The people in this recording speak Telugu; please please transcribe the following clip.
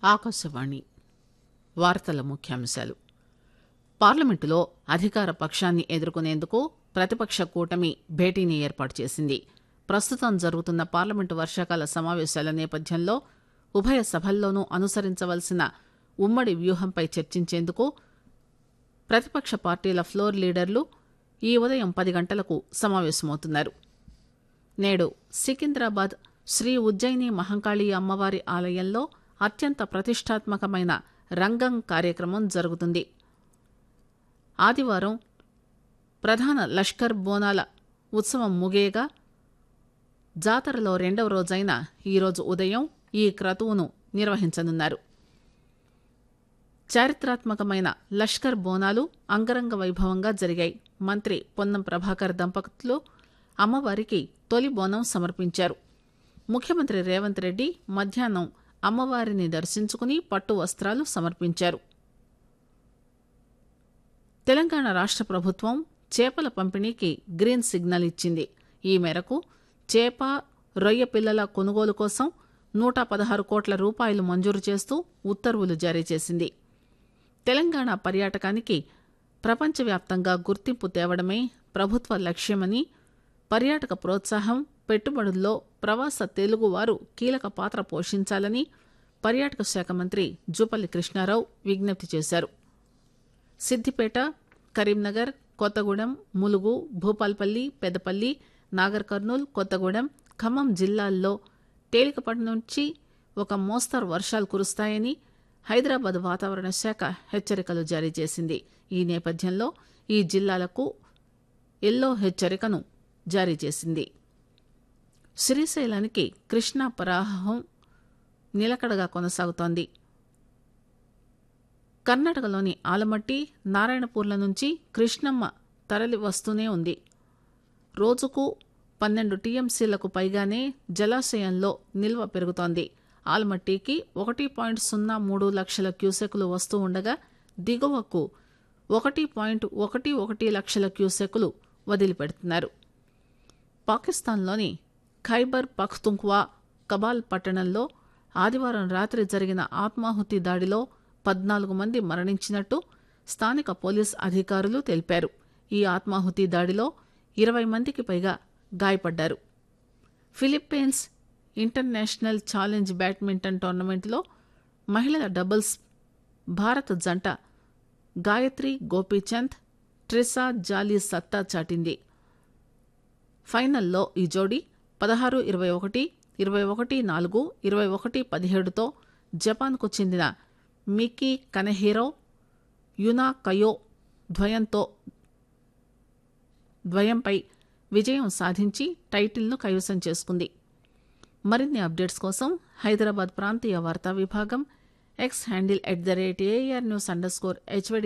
ఆకాశవాణి వార్తల ముఖ్యాంశాలు పార్లమెంటులో అధికార పక్షాన్ని ఎదుర్కొనేందుకు ప్రతిపక్ష కూటమి భేటీని ఏర్పాటు చేసింది ప్రస్తుతం జరుగుతున్న పార్లమెంటు వర్షాకాల సమావేశాల నేపథ్యంలో ఉభయ సభల్లోనూ అనుసరించవలసిన ఉమ్మడి వ్యూహంపై చర్చించేందుకు ప్రతిపక్ష పార్టీల ఫ్లోర్ లీడర్లు ఈ ఉదయం పది గంటలకు సమావేశమవుతున్నారు నేడు సికింద్రాబాద్ శ్రీ ఉజ్జయిని మహంకాళి అమ్మవారి ఆలయంలో అత్యంత ప్రతిష్టాత్మకమైన రంగం కార్యక్రమం జరుగుతుంది ఆదివారం ప్రధాన లష్కర్ బోనాల ఉత్సవం ముగియగా జాతరలో రెండవ రోజైన ఈరోజు ఉదయం ఈ క్రతువును నిర్వహించనున్నారు చారిత్రాత్మకమైన లష్కర్ బోనాలు అంగరంగ వైభవంగా జరిగాయి మంత్రి పొన్నం ప్రభాకర్ దంపతులు అమ్మవారికి తొలి బోనం సమర్పించారు ముఖ్యమంత్రి రేవంత్ రెడ్డి మధ్యాహ్నం అమ్మవారిని దర్శించుకుని పట్టు వస్త్రాలు సమర్పించారు తెలంగాణ రాష్ట్ర ప్రభుత్వం చేపల పంపిణీకి గ్రీన్ సిగ్నల్ ఇచ్చింది ఈ మేరకు చేప రొయ్య పిల్లల కొనుగోలు కోసం నూట పదహారు కోట్ల రూపాయలు మంజూరు చేస్తూ ఉత్తర్వులు జారీ చేసింది తెలంగాణ పర్యాటకానికి ప్రపంచవ్యాప్తంగా గుర్తింపు తేవడమే ప్రభుత్వ లక్ష్యమని పర్యాటక ప్రోత్సాహం పెట్టుబడుల్లో ప్రవాస తెలుగువారు కీలక పాత్ర పోషించాలని పర్యాటక శాఖ మంత్రి జూపల్లి కృష్ణారావు విజ్ఞప్తి చేశారు సిద్దిపేట కరీంనగర్ కొత్తగూడెం ములుగు భూపాల్పల్లి పెద్దపల్లి నాగర్ కర్నూల్ కొత్తగూడెం ఖమ్మం జిల్లాల్లో తేలికపాటి నుంచి ఒక మోస్తరు వర్షాలు కురుస్తాయని హైదరాబాద్ వాతావరణ శాఖ హెచ్చరికలు జారీ చేసింది ఈ నేపథ్యంలో ఈ జిల్లాలకు ఎల్లో హెచ్చరికను జారీ చేసింది శ్రీశైలానికి కృష్ణా ప్రవాహం నిలకడగా కొనసాగుతోంది కర్ణాటకలోని ఆలమట్టి నారాయణపూర్ల నుంచి కృష్ణమ్మ తరలి వస్తూనే ఉంది రోజుకు పన్నెండు టీఎంసీలకు పైగానే జలాశయంలో నిల్వ పెరుగుతోంది ఆల్మట్టికి ఒకటి పాయింట్ సున్నా మూడు లక్షల క్యూసెకులు వస్తూ ఉండగా దిగువకు ఒకటి పాయింట్ ఒకటి ఒకటి లక్షల క్యూసెకులు వదిలిపెడుతున్నారు పాకిస్తాన్లోని ఖైబర్ పఖ్తుంఖ్వా కబాల్ పట్టణంలో ఆదివారం రాత్రి జరిగిన ఆత్మాహుతి దాడిలో పద్నాలుగు మంది మరణించినట్టు స్థానిక పోలీస్ అధికారులు తెలిపారు ఈ ఆత్మాహుతి దాడిలో ఇరవై మందికి పైగా గాయపడ్డారు ఫిలిప్పీన్స్ ఇంటర్నేషనల్ ఛాలెంజ్ బ్యాడ్మింటన్ టోర్నమెంట్లో మహిళల డబుల్స్ భారత జంట గాయత్రి గోపీచంద్ ట్రిసా జాలీ సత్తా చాటింది ఫైనల్లో ఈ జోడీ పదహారు ఇరవై ఒకటి ఇరవై ఒకటి నాలుగు ఇరవై ఒకటి పదిహేడుతో జపాన్కు చెందిన మికీ కనహీరో యునా కయో ద్వయంతో ద్వయంపై విజయం సాధించి టైటిల్ను కైవసం చేసుకుంది మరిన్ని అప్డేట్స్ కోసం హైదరాబాద్ ప్రాంతీయ వార్తా విభాగం X handle at the rate AR news underscore హెచ్వడి